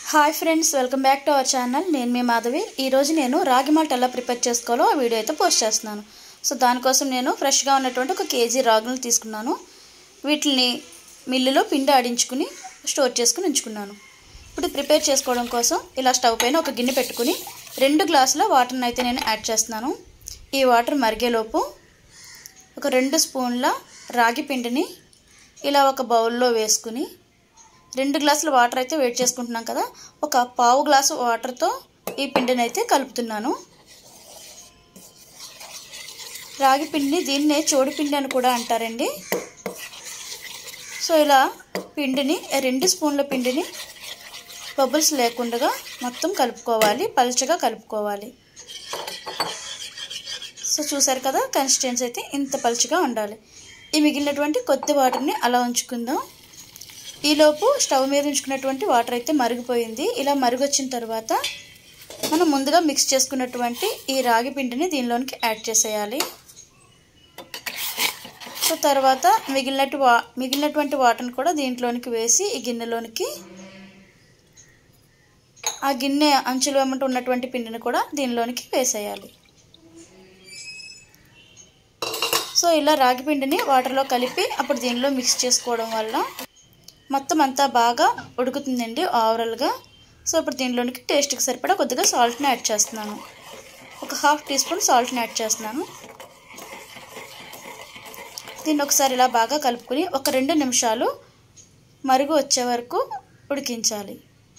hi friends welcome back to our channel నేను మీ మాధవి ఈరోజు నేను రాగి మాల్ట్ ఎలా ప్రిపేర్ చేసుకోవాలో ఆ వీడియో అయితే పోస్ట్ చేస్తున్నాను సో దానికోసం నేను ఫ్రెష్గా ఉన్నటువంటి ఒక కేజీ రాగులను తీసుకున్నాను వీటిని మిల్లులో పిండి ఆడించుకుని స్టోర్ చేసుకుని ఉంచుకున్నాను ఇప్పుడు ప్రిపేర్ చేసుకోవడం కోసం ఇలా స్టవ్ పైన ఒక గిన్నె పెట్టుకుని రెండు గ్లాసుల వాటర్ని అయితే నేను యాడ్ చేస్తున్నాను ఈ వాటర్ మరిగేలోపు ఒక రెండు స్పూన్ల రాగి పిండిని ఇలా ఒక బౌల్లో వేసుకుని రెండు గ్లాసుల వాటర్ అయితే వేడి చేసుకుంటున్నాం కదా ఒక పావు గ్లాసు వాటర్తో ఈ పిండిని అయితే కలుపుతున్నాను రాగి పిండిని దీన్నే చోడి పిండి అని కూడా అంటారండి సో ఇలా పిండిని రెండు స్పూన్ల పిండిని బబుల్స్ లేకుండా మొత్తం కలుపుకోవాలి పలుచగా కలుపుకోవాలి సో చూసారు కదా కన్సిస్టెన్సీ అయితే ఇంత పలుచగా ఉండాలి ఈ మిగిలినటువంటి కొద్ది వాటర్ని అలా ఉంచుకుందాం ఈలోపు స్టవ్ మీద ఉంచుకున్నటువంటి వాటర్ అయితే మరిగిపోయింది ఇలా మరిగొచ్చిన తర్వాత మనం ముందుగా మిక్స్ చేసుకున్నటువంటి ఈ రాగి పిండిని దీనిలోనికి యాడ్ చేసేయాలి సో తర్వాత మిగిలినట్టు వా మిగిలినటువంటి వాటర్ని కూడా దీంట్లోనికి వేసి ఈ గిన్నెలోనికి ఆ గిన్నె అంచులు వెంబట ఉన్నటువంటి పిండిని కూడా దీనిలోనికి వేసేయాలి సో ఇలా రాగి పిండిని వాటర్లో కలిపి అప్పుడు దీనిలో మిక్స్ చేసుకోవడం వల్ల మొత్తం అంతా బాగా ఉడుకుతుందండి ఓవరాల్గా సో ఇప్పుడు దీనిలోనికి టేస్ట్కి సరిపడా కొద్దిగా సాల్ట్ని యాడ్ చేస్తున్నాను ఒక హాఫ్ టీ స్పూన్ సాల్ట్ని యాడ్ చేస్తున్నాను దీన్ని ఒకసారి ఇలా బాగా కలుపుకొని ఒక రెండు నిమిషాలు మరుగు వచ్చే వరకు ఉడికించాలి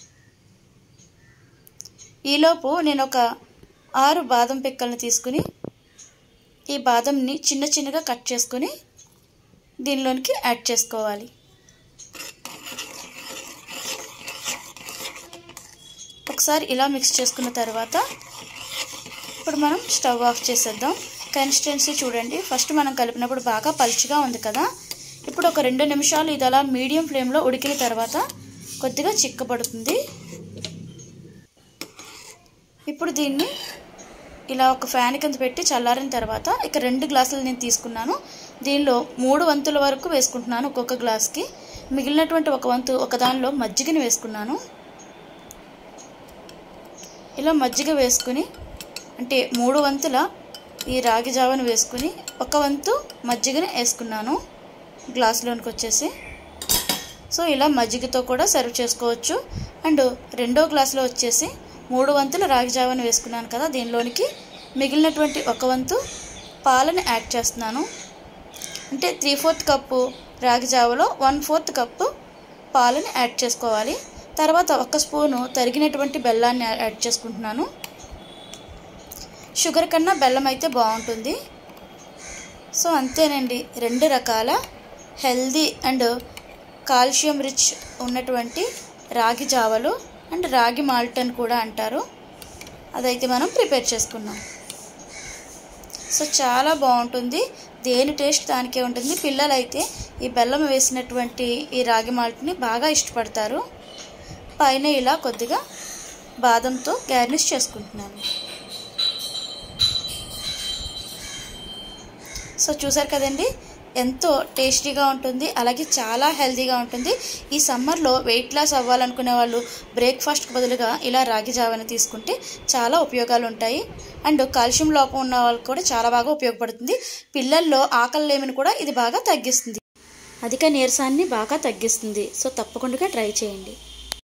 ఈలోపు నేను ఒక ఆరు బాదం పిక్కల్ని తీసుకుని ఈ బాదంని చిన్న చిన్నగా కట్ చేసుకొని దీనిలోనికి యాడ్ చేసుకోవాలి ఒకసారి ఇలా మిక్స్ చేసుకున్న తర్వాత ఇప్పుడు మనం స్టవ్ ఆఫ్ చేసేద్దాం కన్సిస్టెన్సీ చూడండి ఫస్ట్ మనం కలిపినప్పుడు బాగా పలుచగా ఉంది కదా ఇప్పుడు ఒక రెండు నిమిషాలు ఇది అలా మీడియం ఫ్లేమ్లో ఉడికిన తర్వాత కొద్దిగా చిక్కబడుతుంది ఇప్పుడు దీన్ని ఇలా ఒక ఫ్యాన్ కింద పెట్టి చల్లారిన తర్వాత ఇక రెండు గ్లాసులు నేను తీసుకున్నాను దీనిలో మూడు వంతుల వరకు వేసుకుంటున్నాను ఒక్కొక్క గ్లాస్కి మిగిలినటువంటి ఒక వంతు ఒక దానిలో మజ్జిగని వేసుకున్నాను ఇలా మజ్జిగ వేసుకుని అంటే మూడు వంతుల ఈ రాగి జావను వేసుకుని ఒక వంతు మజ్జిగని వేసుకున్నాను గ్లాసులోనికి వచ్చేసి సో ఇలా మజ్జిగతో కూడా సర్వ్ చేసుకోవచ్చు అండ్ రెండో గ్లాసులో వచ్చేసి మూడు వంతుల రాగి జావను వేసుకున్నాను కదా దీనిలోనికి మిగిలినటువంటి ఒక వంతు పాలను యాడ్ చేస్తున్నాను అంటే త్రీ ఫోర్త్ కప్పు రాగి జావలో వన్ ఫోర్త్ కప్పు పాలను యాడ్ చేసుకోవాలి తర్వాత ఒక స్పూను తరిగినటువంటి బెల్లాన్ని యాడ్ చేసుకుంటున్నాను షుగర్ కన్నా బెల్లం అయితే బాగుంటుంది సో అంతేనండి రెండు రకాల హెల్దీ అండ్ కాల్షియం రిచ్ ఉన్నటువంటి రాగి జావలు అండ్ రాగి మాల్ట్ అని కూడా అంటారు అదైతే మనం ప్రిపేర్ చేసుకున్నాం సో చాలా బాగుంటుంది దేని టేస్ట్ దానికే ఉంటుంది పిల్లలైతే ఈ బెల్లం వేసినటువంటి ఈ రాగి మాల్ట్ని బాగా ఇష్టపడతారు పైన ఇలా కొద్దిగా బాదంతో గార్నిష్ చేసుకుంటున్నాను సో చూసారు కదండి ఎంతో టేస్టీగా ఉంటుంది అలాగే చాలా హెల్తీగా ఉంటుంది ఈ సమ్మర్లో వెయిట్ లాస్ అవ్వాలనుకునే వాళ్ళు బ్రేక్ఫాస్ట్కి బదులుగా ఇలా రాగి జావని తీసుకుంటే చాలా ఉపయోగాలు ఉంటాయి అండ్ కాల్షియం లోపం ఉన్న వాళ్ళకి కూడా చాలా బాగా ఉపయోగపడుతుంది పిల్లల్లో ఆకలి లేమిని కూడా ఇది బాగా తగ్గిస్తుంది అధిక నీరసాన్ని బాగా తగ్గిస్తుంది సో తప్పకుండా ట్రై చేయండి